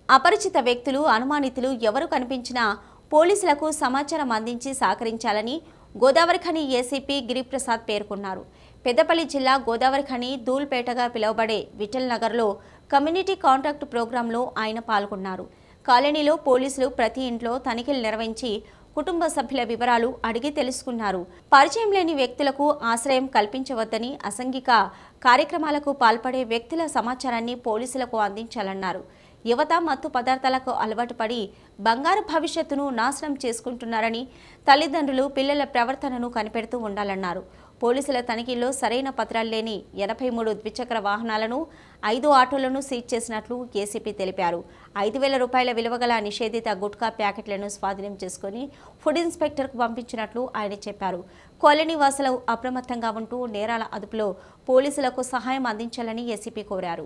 అపరిచిత వ్యక్తులు అనుమానితులు ఎవరు కనిపించినా పోలీసులకు సమాచారం అందించి సహకరించాలని గోదావరిఖని ఏసీపీ గిరిప్రసాద్ పేర్కొన్నారు పెద్దపల్లి జిల్లా గోదావరిఖని ధూల్పేటగా పిలువబడే విఠల్ నగర్లో కమ్యూనిటీ కాంటాక్ట్ ప్రోగ్రాంలో ఆయన పాల్గొన్నారు కాలనీలో పోలీసులు ప్రతి ఇంట్లో తనిఖీలు నిర్వహించి కుటుంబ సభ్యుల వివరాలు అడిగి తెలుసుకున్నారు పరిచయం లేని వ్యక్తులకు ఆశ్రయం కల్పించవద్దని అసంఘిక కార్యక్రమాలకు పాల్పడే వ్యక్తుల సమాచారాన్ని పోలీసులకు అందించాలన్నారు యువత మత్తు పదార్థాలకు అలవాటు పడి బంగారు భవిష్యత్తును నాశనం చేసుకుంటున్నారని తల్లిదండ్రులు పిల్లల ప్రవర్తనను కనిపెడుతూ ఉండాలన్నారు పోలీసుల తనిఖీల్లో సరైన పత్రాలు లేని ఎనభై మూడు ద్విచక్ర వాహనాలను ఐదు ఆటోలను సీజ్ చేసినట్లు ఏసీపీ తెలిపారు ఐదు వేల రూపాయల విలువగల నిషేధిత గుట్కా ప్యాకెట్లను స్వాధీనం చేసుకుని ఫుడ్ ఇన్స్పెక్టర్కు పంపించినట్లు ఆయన చెప్పారు కాలనీ వాసులు అప్రమత్తంగా ఉంటూ నేరాల అదుపులో పోలీసులకు సహాయం అందించాలని ఏసీపీ కోరారు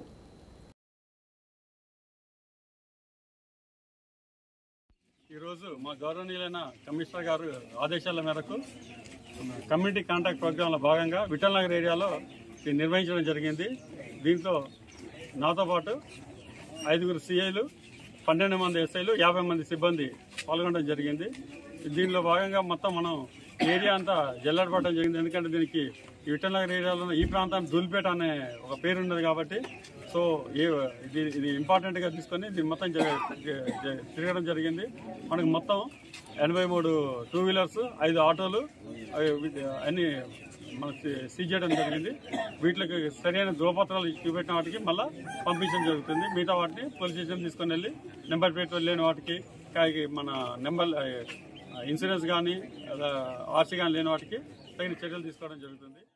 ఈరోజు మా గౌరవనీయులైన కమిషనర్ గారు ఆదేశాల మేరకు కమ్యూనిటీ కాంటాక్ట్ ప్రోగ్రాంలో భాగంగా విఠల్ నగర్ ఏరియాలో ఇది నిర్వహించడం జరిగింది దీంట్లో నాతో పాటు ఐదుగురు సిఐలు పన్నెండు మంది ఎస్ఐలు యాభై మంది సిబ్బంది పాల్గొనడం జరిగింది దీనిలో భాగంగా మొత్తం మనం ఏరియా అంతా జల్లడపడడం జరిగింది ఎందుకంటే దీనికి ఈ విఠల్ నగర్ ఏరియాలో ఈ ప్రాంతాన్ని దూల్పేట అనే ఒక పేరు ఉన్నది కాబట్టి సో ఏ ఇది ఇది ఇంపార్టెంట్ గా తీసుకొని దీన్ని మొత్తం జ- జ- జ- తిరగడం జరిగింది మనకు మొత్తం ఎనభై మూడు టూ వీలర్స్ ఐదు ఆటోలు అవి వి- అన్ని మనకు సీజ్ చేయడం జరిగింది వీటికి సరైన ధ్రువపత్రాలు చూపెట్టిన వాటికి మళ్ళీ పంపించడం జరుగుతుంది మిగతా వాటిని పోలీస్ స్టేషన్ తీసుకొని వెళ్ళి నెంబర్ ప్లేట్ లేని వాటికి కా- మన నెంబర్ ఇన్సూరెన్స్ కానీ ఆర్సీ కానీ లేని వాటికి తగిన చర్యలు తీసుకోవడం జరుగుతుంది